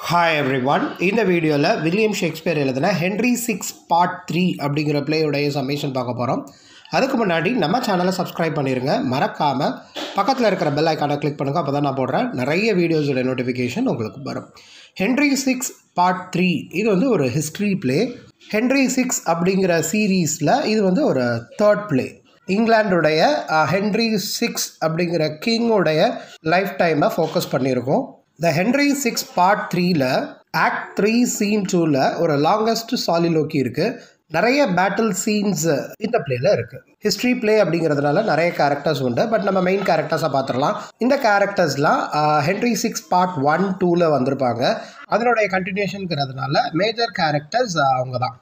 hi every everyone இந்த வீடியோவில் William Shakespeare எழுதின ஹென்ரி சிக்ஸ் பார்ட் த்ரீ அப்படிங்கிற பிளேயுடைய சம்மேஷன் பார்க்க போகிறோம் அதுக்கு முன்னாடி நம்ம சேனலை சப்ஸ்கிரைப் பண்ணிடுங்க மறக்காமல் பக்கத்தில் இருக்கிற பெல் ஐக்கானை கிளிக் பண்ணுங்கள் அப்போ தான் நான் போடுறேன் நிறைய வீடியோஸோட நோட்டிஃபிகேஷன் உங்களுக்கு வரும் ஹென்ரி சிக்ஸ் பார்ட் த்ரீ இது வந்து ஒரு ஹிஸ்ட்ரி பிளே ஹென்ரி சிக்ஸ் அப்படிங்கிற சீரீஸில் இது வந்து ஒரு தேர்ட் பிளே இங்கிலாண்டுடைய ஹென்ரி சிக்ஸ் அப்படிங்கிற கிங்கோடைய லைஃப் டைமை ஃபோக்கஸ் பண்ணியிருக்கோம் த ஹென்ரி சிக்ஸ் பார்ட் த்ரீல ஆக்ட் த்ரீ சீன் டூவில் ஒரு லாங்கஸ்ட் சாலிலோக்கி இருக்குது நிறைய பேட்டில் சீன்ஸ் இந்த பிளேல இருக்கு ஹிஸ்ட்ரி பிளே அப்படிங்கிறதுனால நிறைய கேரக்டர்ஸ் உண்டு பட் நம்ம மெயின் கேரக்டர்ஸை பார்த்துடலாம் இந்த கேரக்டர்ஸ்லாம் ஹென்ரி சிக்ஸ் பார்ட் ஒன் டூவில் வந்திருப்பாங்க அதனுடைய கண்டினியூஷனுங்கிறதுனால மேஜர் கேரக்டர்ஸ் அவங்க தான்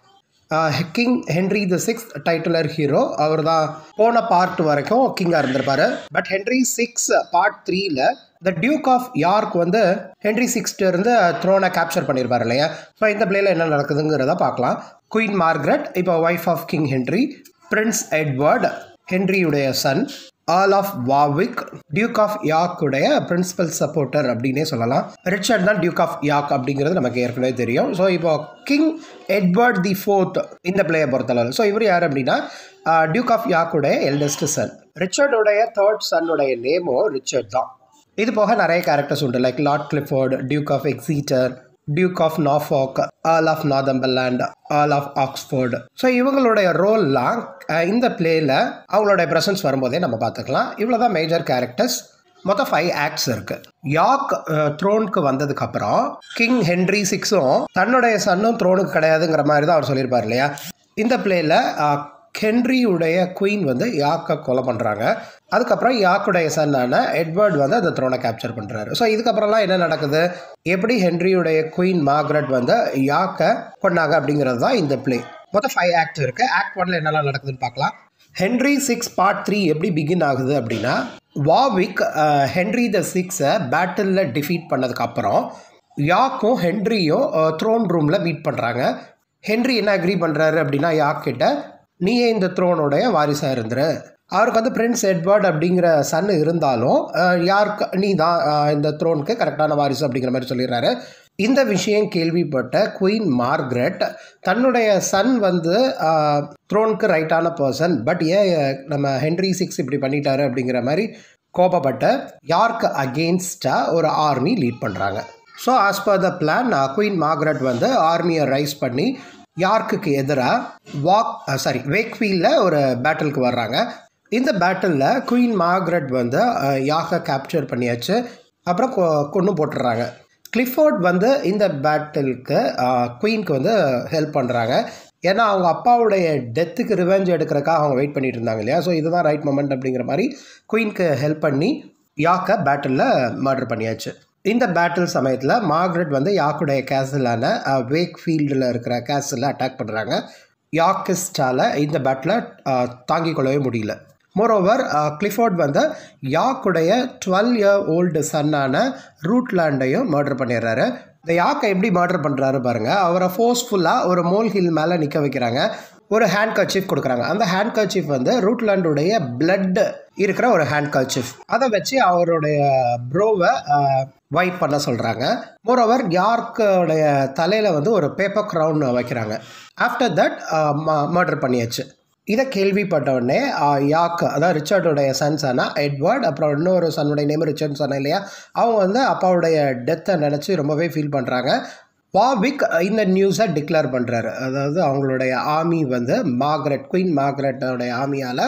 king Henry the six titular hero அவர் தான் போன பார்ட் வரைக்கும் கிங்காக இருந்திருப்பாரு பட் ஹென்ரி சிக்ஸ் பார்ட் த்ரீல த டியூக் ஆஃப் யார்க் வந்து ஹென்ரி சிக்ஸ்ட் இருந்து த்ரோனை கேப்சர் பண்ணியிருப்பார் இல்லையா ஸோ இந்த பிளேல என்ன நடக்குதுங்கிறத பார்க்கலாம் குயின் மார்க்ரெட் இப்போ wife of king Henry prince Edward ஹென்ரியுடைய son earl of Warwick duke of யாக்குடைய பிரின்சிபல் சப்போர்ட்டர் அப்படின்னே சொல்லலாம் ரிச்சர்ட் தான் டியூக் ஆஃப் யாக் அப்படிங்கிறது நமக்கு ஏற்கனவே தெரியும் ஸோ இப்போ கிங் எட்வர்ட் தி ஃபோர்த் இந்த பிளேயை பொறுத்தளவு ஸோ இவர் யார் அப்படின்னா டியூக் ஆஃப் யாக்குடைய எல்டஸ்ட் சன் ரிச்சர்டுடைய தேர்ட் சன்னுடைய நேமோ ரிச்சர்ட் தான் இது போக நிறைய கேரக்டர்ஸ் உண்டு like lord Clifford duke of Exeter duke of Norfolk earl of Northumberland earl of Oxford so இவங்களுடைய ரோல்லாம் இந்த பிளேயில் அவங்களுடைய ப்ரெசன்ஸ் வரும்போதே நம்ம பார்த்துக்கலாம் இவ்வளோ தான் மேஜர் கேரக்டர்ஸ் மொத்தம் ஃபைவ் ஆக்ட்ஸ் இருக்கு யாக் த்ரோனுக்கு வந்ததுக்கு அப்புறம் கிங் ஹென்ரி சிக்ஸும் தன்னுடைய சன்னும் த்ரோனுக்கு கிடையாதுங்கிற மாதிரி தான் அவர் சொல்லியிருப்பார் இல்லையா இந்த பிளேயில் ஹென்ரியுடைய குயின் வந்து யாக்கை கொலை பண்ணுறாங்க அதுக்கப்புறம் யாக்குடைய சன்னான எட்வர்ட் வந்து அந்த த்ரோனை கேப்சர் பண்ணுறாரு ஸோ இதுக்கப்புறம்லாம் என்ன நடக்குது எப்படி ஹென்ரியுடைய குயின் மார்க்ரெட் வந்து யாக்கை கொண்டாங்க அப்படிங்கிறது தான் இந்த பிளே மொத்தம் ஃபைவ் ஆக்ட் இருக்கு ஆக்ட் ஒன்ல என்னெல்லாம் நடக்குதுன்னு பார்க்கலாம் ஹென்ரி சிக்ஸ் பார்ட் த்ரீ எப்படி பிகின் ஆகுது அப்படின்னா வாவிக் ஹென்ரி த சிக்ஸை பேட்டிலில் டிஃபீட் பண்ணதுக்கு அப்புறம் யாக்கும் ஹென்ரியும் த்ரோன் ரூமில் மீட் பண்ணுறாங்க ஹென்ரி என்ன அக்ரி பண்ணுறாரு அப்படின்னா யாக் கிட்ட நீயே இந்த த்ரோனுடைய வாரிசாக இருந்துரு அவருக்கு வந்து பிரின்ஸ் எட்வர்ட் அப்படிங்கிற சன் இருந்தாலும் யாருக்கு நீ தான் இந்த த்ரோனுக்கு கரெக்டான வாரிசு அப்படிங்கிற மாதிரி சொல்லிடுறாரு இந்த விஷயம் கேள்விப்பட்ட குயின் மார்க்ரெட் தன்னுடைய சன் வந்து த்ரோனுக்கு ரைட்டான பர்சன் பட் ஏன் நம்ம ஹென்ரி சிக்ஸ் இப்படி பண்ணிட்டாரு அப்படிங்கிற மாதிரி கோபப்பட்ட யார்க்கு அகெயின்ஸ்டாக ஒரு ஆர்மி லீட் பண்ணுறாங்க so as per the plan queen Margaret வந்து ஆர்மியை ரைஸ் பண்ணி யார்க்குக்கு எதிராக வாக் சாரி வேக்ஃபீல்டில் ஒரு பேட்டிலுக்கு வர்றாங்க இந்த பேட்டிலில் குயின் மார்க்ரெட் வந்து யாக்கை கேப்சர் பண்ணியாச்சு அப்புறம் கொண்டு போட்டுடுறாங்க கிளிஃபோர்ட் வந்து இந்த பேட்டிலுக்கு குயின்க்கு வந்து ஹெல்ப் பண்ணுறாங்க ஏன்னா அவங்க அப்பாவுடைய டெத்துக்கு ரிவெஞ்ச் எடுக்கிறக்காக அவங்க வெயிட் பண்ணிட்டு இருந்தாங்க இல்லையா ஸோ இதுதான் ரைட் மொமெண்ட் அப்படிங்கிற மாதிரி குயின்க்கு ஹெல்ப் பண்ணி யாக்கை பேட்டிலில் மர்டர் பண்ணியாச்சு இந்த பேட்டில் சமயத்தில் மார்க்ரெட் வந்து யாக்குடைய கேசலான வேக் ஃபீல்டில் இருக்கிற கேசலில் அட்டாக் பண்ணுறாங்க யாக்கிஸ்டால் இந்த பேட்டில் தாங்கிக் கொள்ளவே முடியல மோரோவர் கிளிஃபோர்ட் வந்து யாக்குடைய டுவெல் இயர் ஓல்டு சன்னான ரூட்லேண்டையும் மர்டர் பண்ணிடுறாரு இந்த யாக்கை எப்படி மர்டர் பண்ணுறாரு பாருங்கள் அவரை ஃபோர்ஸ்ஃபுல்லாக ஒரு மோல் ஹில் மேலே நிற்க வைக்கிறாங்க ஒரு ஹேண்ட் கர்ச்சீஃப் கொடுக்குறாங்க அந்த ஹேண்ட் கர்ச்சீஃப் வந்து ரூட்லாண்டுடைய பிளட் இருக்கிற ஒரு ஹேண்ட் கர்ச்சீஃப் அதை வச்சு அவருடைய ப்ரோவை வைப் பண்ண சொல்கிறாங்க மோரோவர் யார்க்குடைய தலையில் வந்து ஒரு பேப்பர் க்ரௌன் வைக்கிறாங்க ஆஃப்டர் தட் மர்டர் பண்ணியாச்சு இதை கேள்விப்பட்ட உடனே யாக் அதாவது ரிச்சர்டுடைய சன்ஸ் ஆனால் எட்வர்ட் அப்புறம் இன்னொரு சன்னுடைய நேம் ரிச்சர்ட் சொன்னேன் இல்லையா அவங்க வந்து அப்பாவுடைய டெத்தை நினச்சி ரொம்பவே ஃபீல் பண்ணுறாங்க வாவிக் இந்த நியூஸை டிக்ளேர் பண்ணுறாரு அதாவது அவங்களுடைய ஆர்மி வந்து மார்க்ரெட் குயின் மார்க்ரெட்டோடைய ஆர்மியால்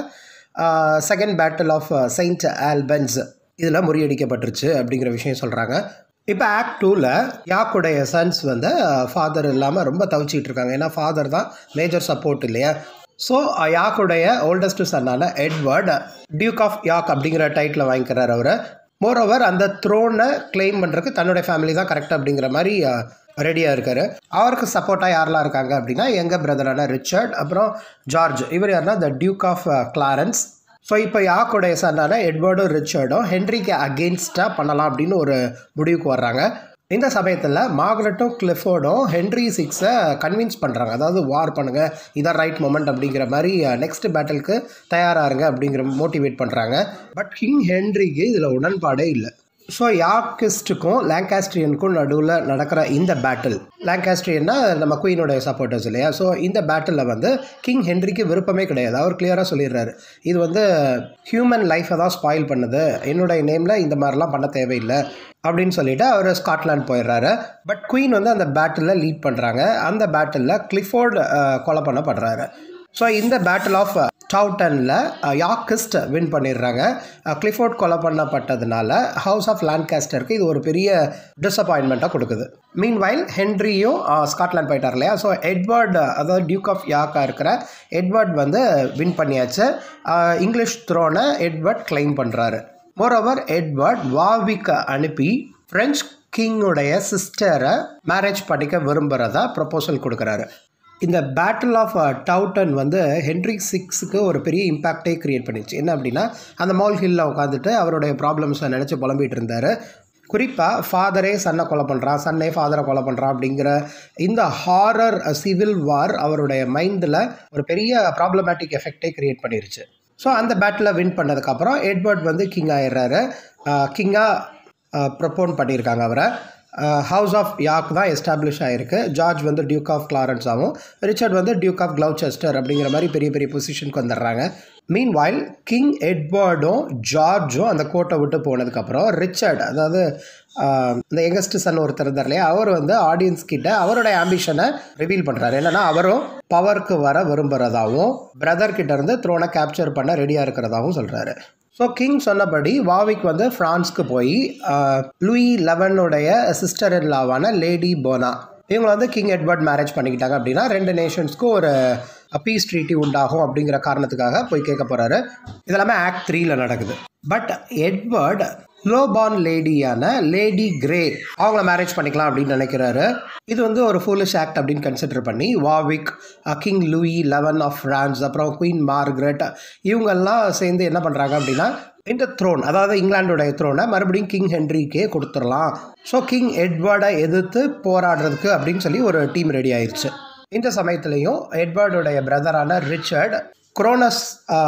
second battle of Saint Albans இதில் முறியடிக்கப்பட்டுருச்சு அப்படிங்கிற விஷயம் சொல்கிறாங்க இப்போ ஆக்ட் டூவில் யாக்குடைய சன்ஸ் வந்து ஃபாதர் இல்லாமல் ரொம்ப தவிச்சிட்டு இருக்காங்க ஏன்னா ஃபாதர் தான் மேஜர் சப்போர்ட் இல்லையா ஸோ யாக்குடைய ஓல்டஸ்ட் சன்னான எட்வர்ட் டியூக் ஆஃப் யாக் அப்படிங்கிற டைட்டில் வாங்கிக்கிறார் அவர் மோரோவர் அந்த த்ரோனை கிளைம் பண்ணுறதுக்கு தன்னுடைய ஃபேமிலி தான் கரெக்ட் அப்படிங்கிற மாதிரி ரெடியாக இருக்கார் அவருக்கு சப்போர்ட்டாக யாரெல்லாம் இருக்காங்க அப்படின்னா எங்கள் பிரதரான ரிச்சர்ட் அப்புறம் ஜார்ஜ் இவர் யாருன்னா the duke of Clarence so இப்போ யாக்குடைய சன்னான எட்வர்டும் ரிச்சர்டும் ஹென்ரிக்கு அகெயின்ஸ்டாக பண்ணலாம் அப்படின்னு ஒரு முடிவுக்கு வர்றாங்க இந்த சமயத்தில் மார்கரெட்டும் கிளிஃபோர்டும் ஹென்ரி சிக்ஸை கன்வின்ஸ் பண்ணுறாங்க அதாவது வார் பண்ணுங்கள் இதான் ரைட் மொமெண்ட் அப்படிங்கிற மாதிரி நெக்ஸ்ட் பேட்டிலுக்கு தயாராருங்க அப்படிங்கிற மோட்டிவேட் பண்ணுறாங்க பட் கிங் ஹென்ரிக்கு இதில் உடன்பாடே இல்லை ஸோ யார்கிஸ்டுக்கும் லாங்காஸ்ட்ரியனுக்கும் நடுவில் நடக்கிற இந்த பேட்டில் லாங்காஸ்ட்ரியன்னா நம்ம குயினுடைய சப்போர்ட்டர்ஸ் இல்லையா ஸோ இந்த பேட்டிலில் வந்து கிங் ஹென்ரிக்கு விருப்பமே கிடையாது அவர் கிளியராக சொல்லிடுறாரு இது வந்து ஹியூமன் லைஃப்பை தான் ஸ்பாயில் பண்ணுது என்னுடைய நேமில் இந்த மாதிரிலாம் பண்ண தேவையில்லை அப்படின்னு சொல்லிட்டு அவர் ஸ்காட்லாந்து போயிடுறாரு பட் குயின் வந்து அந்த பேட்டிலில் லீட் பண்ணுறாங்க அந்த பேட்டிலில் கிளிஃபோர்டு கொலை பண்ணப்படுறாரு ஸோ இந்த பேட்டில் ஆஃப் டவுட்டனில் யாக்கிஸ்ட் வின் பண்ணிடுறாங்க கிளிஃபோர்ட் கொலை பண்ணப்பட்டதுனால ஹவுஸ் ஆஃப் லேண்ட்காஸ்டருக்கு இது ஒரு பெரிய டிசப்பாயின்மெண்ட்டாக கொடுக்குது மீன் வைல் ஹென்ரியும் ஸ்காட்லாண்ட் போயிட்டார் இல்லையா ஸோ எட்வர்ட் அதாவது டியூக் ஆஃப் யாக்காக இருக்கிற எட்வர்ட் வந்து வின் பண்ணியாச்சு இங்கிலீஷ் த்ரோனை எட்வர்ட் கிளைம் பண்ணுறாரு மோரோவர் எட்வர்ட் வாவிக்கு அனுப்பி ஃப்ரெஞ்ச் கிங்குடைய சிஸ்டரை மேரேஜ் பண்ணிக்க விரும்புகிறதா ப்ரப்போசல் கொடுக்குறாரு இந்த பேட்டில் ஆஃப் டவுட்டன் வந்து ஹென்ரி சிக்ஸுக்கு ஒரு பெரிய இம்பேக்டே க்ரியேட் பண்ணிச்சு என்ன அப்படின்னா அந்த மால் ஹில்லில் உட்காந்துட்டு அவருடைய ப்ராப்ளம்ஸை நினச்சி புலம்பிகிட்டு இருந்தார் குறிப்பாக ஃபாதரே சன்னை கொலை பண்ணுறான் சன்னே ஃபாதரை கொலை பண்ணுறான் அப்படிங்கிற இந்த ஹாரர் சிவில் வார் அவருடைய மைண்டில் ஒரு பெரிய ப்ராப்ளமேட்டிக் எஃபெக்டே க்ரியேட் பண்ணிருச்சு ஸோ அந்த பேட்டில் வின் பண்ணதுக்கப்புறம் எட்வர்ட் வந்து கிங் ஆயிடுறாரு கிங்காக ப்ரப்போன் பண்ணியிருக்காங்க அவரை ஹவுஸ் ஆஃப் யாக் தான் எஸ்டாப்ளிஷ் ஆகிருக்கு ஜார்ஜ் வந்து டியூக் ஆஃப் கிளாரன்ஸாகவும் ரிச்சர்ட் வந்து டியூக் ஆஃப் க்ளவுச்செஸ்டர் அப்படிங்கிற மாதிரி பெரிய பெரிய பொசிஷனுக்கு வந்துடுறாங்க மீன் வாயில் கிங் எட்வர்டும் ஜார்ஜும் அந்த கோட்டை விட்டு போனதுக்கப்புறம் ரிச்சர்ட் அதாவது இந்த யங்கஸ்ட் சன் ஒருத்தர் இருந்தார் இல்லையா அவர் வந்து ஆடியன்ஸ் கிட்ட அவருடைய ஆம்பிஷனை ரிவீல் பண்ணுறாரு என்னன்னா அவரும் பவருக்கு வர விரும்புகிறதாகவும் பிரதர் கிட்ட இருந்து த்ரோனை கேப்சர் பண்ண ரெடியாக இருக்கிறதாகவும் சொல்கிறாரு ஸோ கிங் சொன்னபடி வாவிக் வந்து ஃப்ரான்ஸ்க்கு போய் லூயி லெவனுடைய சிஸ்டர் இன் லாவான லேடி போனா இவங்களை வந்து கிங் எட்வர்ட் மேரேஜ் பண்ணிக்கிட்டாங்க அப்படின்னா ரெண்டு நேஷன்ஸ்க்கும் ஒரு பீஸ் ட்ரீட்டி உண்டாகும் அப்படிங்கிற காரணத்துக்காக போய் கேட்க போகிறாரு இதெல்லாமே ஆக்ட் த்ரீல நடக்குது பட் எட்வர்ட் லோபான் லேடியான லேடி கிரே அவங்கள மேரேஜ் பண்ணிக்கலாம் அப்படின்னு நினைக்கிறாரு இது வந்து ஒரு ஃபுல்லிஷ் ஆக்ட் அப்படின்னு கன்சிடர் பண்ணி Warwick king Louis eleven of France அப்புறம் குயின் மார்க்ரெட் இவங்கெல்லாம் சேர்ந்து என்ன பண்ணுறாங்க அப்படின்னா இந்த த்ரோன் அதாவது இங்கிலாண்டோடைய த்ரோனை மறுபடியும் கிங் ஹென்ரிக்கே கொடுத்துடலாம் ஸோ கிங் எட்வர்டை எதிர்த்து போராடுறதுக்கு அப்படின்னு சொல்லி ஒரு டீம் ரெடி ஆயிடுச்சு இந்த சமயத்துலேயும் எட்வர்டுடைய பிரதரான ரிச்சர்ட் குரோனஸ்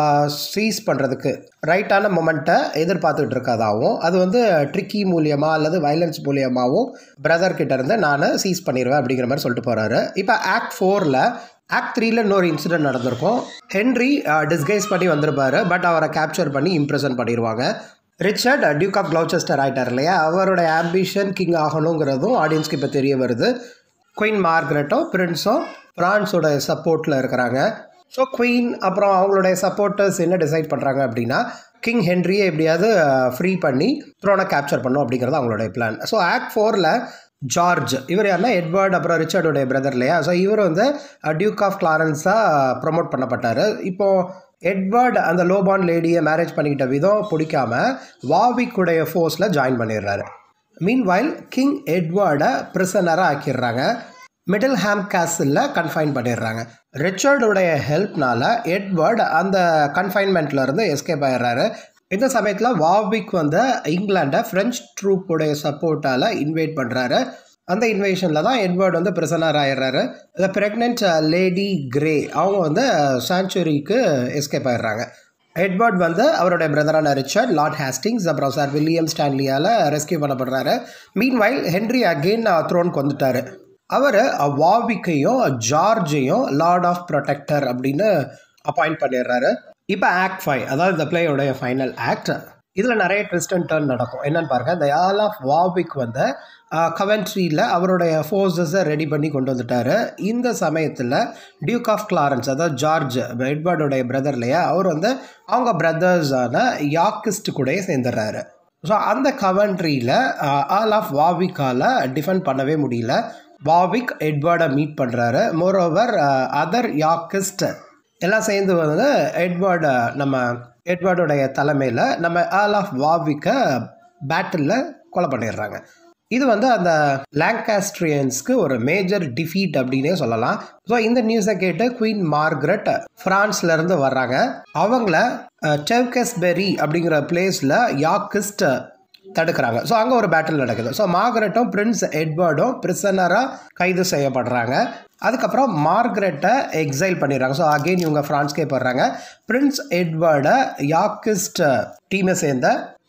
சீஸ் பண்ணுறதுக்கு ரைட்டான மொமெண்ட்டை எதிர்பார்த்துட்டு இருக்கதாகவும் அது வந்து ட்ரிக்கி மூலியமாக அல்லது வைலன்ஸ் மூலியமாகவும் பிரதர் கிட்ட இருந்து நான் சீஸ் பண்ணிடுவேன் அப்படிங்கிற மாதிரி சொல்லிட்டு போகிறாரு இப்போ ஆக்ட் ஃபோரில் ஆக்ட் த்ரீல இன்னொரு இன்சிடென்ட் நடந்திருக்கும் ஹென்ரி டிஸ்கைஸ் பண்ணி வந்திருப்பாரு பட் அவரை கேப்சர் பண்ணி இம்ப்ரெசன் பண்ணிடுவாங்க ரிச்சர்ட் டியூக் ஆஃப் க்ளவுச்செஸ்டர் ஆகிட்டார் இல்லையா அவருடைய ஆம்பிஷன் கிங் ஆகணுங்கிறதும் ஆடியன்ஸ்க்கு இப்போ தெரிய வருது குயின் மார்க்ரெட்டும் பிரின்ஸும் ஃப்ரான்ஸோட சப்போர்ட்டில் இருக்கிறாங்க ஸோ குயின் அப்புறம் அவங்களுடைய சப்போர்ட்டர்ஸ் என்ன டிசைட் பண்ணுறாங்க அப்படின்னா கிங் ஹென்ரியை எப்படியாவது ஃப்ரீ பண்ணி த்ரோனை கேப்சர் பண்ணும் அப்படிங்கிறது அவங்களுடைய பிளான் ஸோ ஆக்ட் ஃபோரில் ஜார்ஜ் இவர் யாருன்னா எட்வர்ட் அப்புறம் ரிச்சர்டுடைய பிரதர் இல்லையா ஸோ இவர் வந்து டியூக் ஆஃப் கிளாரன்ஸாக ப்ரொமோட் பண்ணப்பட்டார் இப்போது எட்வர்ட் அந்த லோபான் லேடியை மேரேஜ் பண்ணிக்கிட்ட விதம் பிடிக்காம வாவிக்குடைய ஃபோர்ஸில் ஜாயின் பண்ணிடுறாரு மீன் வைல் கிங் எட்வர்டை ப்ரிசனராக ஆக்கிடுறாங்க மிடில் ஹேம் கேசலில் கன்ஃபைன் பண்ணிடுறாங்க ரிச்சர்டுடைய ஹெல்ப்னால எட்வர்ட் அந்த கன்ஃபைன்மெண்ட்லேருந்து எஸ்கேப் ஆயிடுறாரு இந்த சமயத்தில் வாவிக் வந்து இங்கிலாண்டை ஃப்ரெஞ்ச் ட்ரூப்புடைய சப்போர்ட்டால் இன்வைட் பண்ணுறாரு அந்த இன்வேஷனில் தான் எட்வர்ட் வந்து பிரசனர் ஆயிடுறாரு இந்த ப்ரெக்னென்ட் லேடி கிரே அவங்க வந்து சாங்சுரிக்கு எஸ்கேப் ஆயிடுறாங்க எட்வர்ட் வந்து அவருடைய பிரதரான ரிச்சர்ட் லார்ட் ஹேஸ்டிங்ஸ் அப்புறம் சார் வில்லியம் ஸ்டான்லியால் ரெஸ்கியூ பண்ணப்படுறாரு மீன் வைல் ஹென்ரி அகெயின் த்ரோனுக்கு வந்துட்டார் அவர் வாவிக்கையும் ஜார்ஜையும் லார்ட் ஆஃப் ப்ரொடெக்டர் அப்படின்னு அப்பாயிண்ட் பண்ணிடுறாரு இப்போ ஆக்ட் ஃபைவ் அதாவது இந்த பிளேயோடைய ஃபைனல் ஆக்ட் இதில் நிறைய ட்விஸ்ட் அண்ட் டர்ன் நடக்கும் என்னன்னு பாருங்கள் இந்த ஆல் ஆஃப் வாவிக் வந்து கவென்ட்ரியில் அவருடைய ஃபோர்ஸஸை ரெடி பண்ணி கொண்டு வந்துட்டார் இந்த சமயத்தில் டியூக் ஆஃப் கிளாரன்ஸ் அதாவது ஜார்ஜ் எட்வர்டோடைய பிரதர் இல்லையா அவர் வந்து அவங்க பிரதர்ஸான யாக்கிஸ்ட் கூட சேர்ந்துடுறாரு ஸோ அந்த கவென்ட்ரியில் ஆல் ஆஃப் வாவிக்கால் டிஃபெண்ட் பண்ணவே முடியல வாவிக் எட்வர்டை மீட் பண்ணுறாரு மோரோவர் அதர் யாக்கிஸ்ட் எல்லாம் சேர்ந்து வந்து எட்வர்டு நம்ம எட்வர்டோடைய தலைமையில் நம்ம ஆல் ஆஃப் வாவிக்கை பேட்டிலில் கொலை பண்ணிடுறாங்க இது வந்து அந்த லாங்காஸ்ட்ரியன்ஸ்க்கு ஒரு மேஜர் டிஃபீட் அப்படின்னே சொல்லலாம் ஸோ இந்த நியூஸை கேட்டு குயின் மார்க்ரெட் ஃப்ரான்ஸ்லேருந்து வர்றாங்க அவங்கள டெவ்கஸ்பெரி அப்படிங்கிற பிளேஸில் யாக்கிஸ்ட் தடுக்கிறாங்க ஸோ அங்கே ஒரு பேட்டில் நடக்குது ஸோ மார்கரெட்டும் பிரின்ஸ் எட்வர்டும் பிரிசனராக கைது செய்யப்படுறாங்க அதுக்கப்புறம் மார்கரெட்டை எக்ஸைல் பண்ணிடுறாங்க ஸோ அகெயின் இவங்க ஃப்ரான்ஸ்கே போடுறாங்க பிரின்ஸ் எட்வர்டை யாக்கிஸ்ட் டீமை சேர்ந்த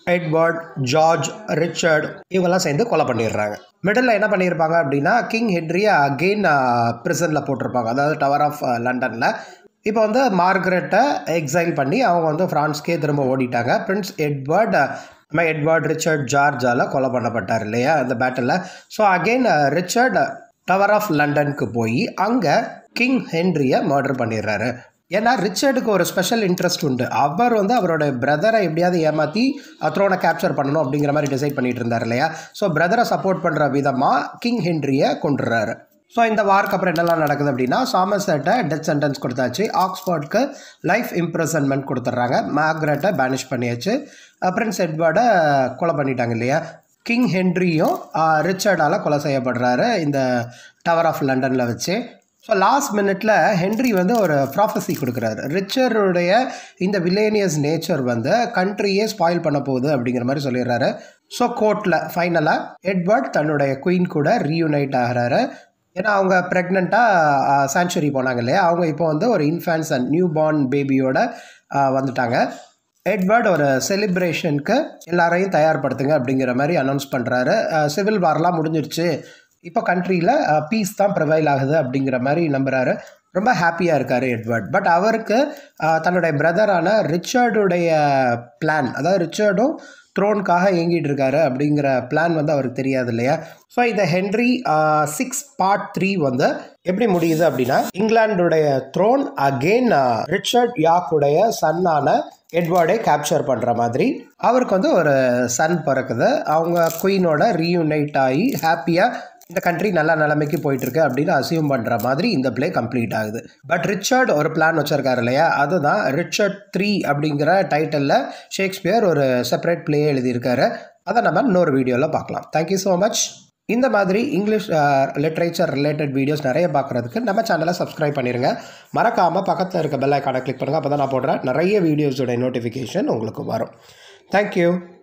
எட்வர்ட் ஜார்ஜ் ரிச்சர்ட் இவங்கெல்லாம் சேர்ந்து கொலை பண்ணிடுறாங்க மிடில் என்ன பண்ணியிருப்பாங்க அப்படின்னா கிங் ஹென்ரியை அகெயின் ப்ரிசனில் போட்டிருப்பாங்க அதாவது டவர் ஆஃப் லண்டனில் இப்போ வந்து மார்கரெட்டை எக்ஸைல் பண்ணி அவங்க வந்து ஃப்ரான்ஸ்க்கே திரும்ப ஓடிட்டாங்க பிரின்ஸ் எட்வர்ட் நம்ம எட்வர்ட் ரிச்சர்ட் ஜார்ஜால் கொலை பண்ணப்பட்டார் இல்லையா அந்த battle so again Richard tower of லண்டனுக்கு போய் அங்கே கிங் ஹென்ரியை மர்டர் பண்ணிடுறாரு ஏன்னா ரிச்சர்டுக்கு ஒரு ஸ்பெஷல் இன்ட்ரெஸ்ட் உண்டு அவர் வந்து அவரோட பிரதரை எப்படியாவது ஏமாற்றி த்ரோனை கேப்சர் பண்ணணும் அப்படிங்கிற மாதிரி டிசைட் பண்ணிட்டு இருந்தார் இல்லையா ஸோ பிரதரை சப்போர்ட் பண்ணுற விதமாக கிங் ஹென்ரியை கொண்டுறாரு ஸோ இந்த வார்க்கு அப்புறம் என்னெல்லாம் நடக்குது அப்படின்னா சாமர்செட்டை டெத் சென்டென்ஸ் கொடுத்தாச்சு ஆக்ஸ்ஃபோர்டுக்கு லைஃப் இம்ப்ரெசன்மெண்ட் கொடுத்துட்றாங்க மேக்ரெட்டை பேனிஷ் பண்ணியாச்சு பிரின்ஸ் எட்வர்டை கொலை பண்ணிட்டாங்க இல்லையா கிங் ஹென்ரியும் ரிச்சர்டால் கொலை செய்யப்படுறாரு இந்த டவர் ஆஃப் லண்டனில் வச்சு ஸோ லாஸ்ட் மினிட்ல ஹென்ரி வந்து ஒரு ப்ராஃபஸி கொடுக்குறாரு ரிச்சருடைய இந்த வில்லேனியஸ் நேச்சர் வந்து கண்ட்ரியே ஸ்பாயில் பண்ண போகுது அப்படிங்கிற மாதிரி சொல்லிடுறாரு ஸோ கோர்ட்டில் ஃபைனலாக எட்வர்ட் தன்னுடைய குயின் கூட ரீயூனைட் ஆகிறாரு ஏன்னா அவங்க ப்ரெக்னெண்ட்டாக சாங்சுரி போனாங்க இல்லையா அவங்க இப்போ வந்து ஒரு இன்ஃபேன்ஸ் அண்ட் நியூ பார்ன் பேபியோட வந்துட்டாங்க எட்வர்ட் ஒரு செலிப்ரேஷனுக்கு எல்லாரையும் தயார்படுத்துங்க அப்படிங்கிற மாதிரி அனௌன்ஸ் பண்ணுறாரு சிவில் வார்லாம் முடிஞ்சிருச்சு இப்போ கண்ட்ரியில் பீஸ் தான் ப்ரிவைல் ஆகுது அப்படிங்கிற மாதிரி நம்புகிறாரு ரொம்ப ஹாப்பியாக இருக்கார் எட்வர்ட் பட் அவருக்கு தன்னுடைய பிரதரான ரிச்சர்டுடைய பிளான் அதாவது ரிச்சர்டும் த்ரோனுக்காக இயங்கிட்டு இருக்காரு அப்படிங்கிற பிளான் வந்து அவருக்கு தெரியாது இல்லையா ஸோ இந்த ஹென்ரி சிக்ஸ் பார்ட் த்ரீ வந்து எப்படி முடியுது அப்படின்னா இங்கிலாந்துடைய த்ரோன் அகெயின் ரிச்சர்ட் யாக்குடைய சன்னான எட்வர்டை கேப்சர் பண்ணுற மாதிரி அவருக்கு வந்து ஒரு சன் பிறக்குது அவங்க குயினோட ரீயூனைட் ஆகி ஹாப்பியாக இந்த கண்ட்ரி நல்ல நிலைமைக்கு போயிட்டு இருக்கு அப்படின்னு அசியூம் பண்ணுற மாதிரி இந்த பிளே கம்ப்ளீட் ஆகுது பட் ரிச்சர்ட் ஒரு பிளான் வச்சிருக்காரு இல்லையா அதுதான் ரிச்சர்ட் த்ரீ அப்படிங்கிற டைட்டிலில் ஷேக்ஸ்பியர் ஒரு செப்பரேட் பிளே எழுதியிருக்காரு அதை நம்ம இன்னொரு வீடியோவில் பார்க்கலாம் தேங்க்யூ ஸோ மச் இந்த மாதிரி இங்கிலீஷ் லிட்ரேச்சர் ரிலேட்டட் வீடியோஸ் நிறைய பார்க்குறதுக்கு நம்ம சேனலை சப்ஸ்கிரைப் பண்ணிடுங்க மறக்காமல் பக்கத்தில் இருக்க பெல் ஐக்கானை கிளிக் பண்ணுங்கள் அப்போ தான் நான் போடுற நிறைய வீடியோஸோட நோட்டிஃபிகேஷன் உங்களுக்கு வரும் தேங்க்யூ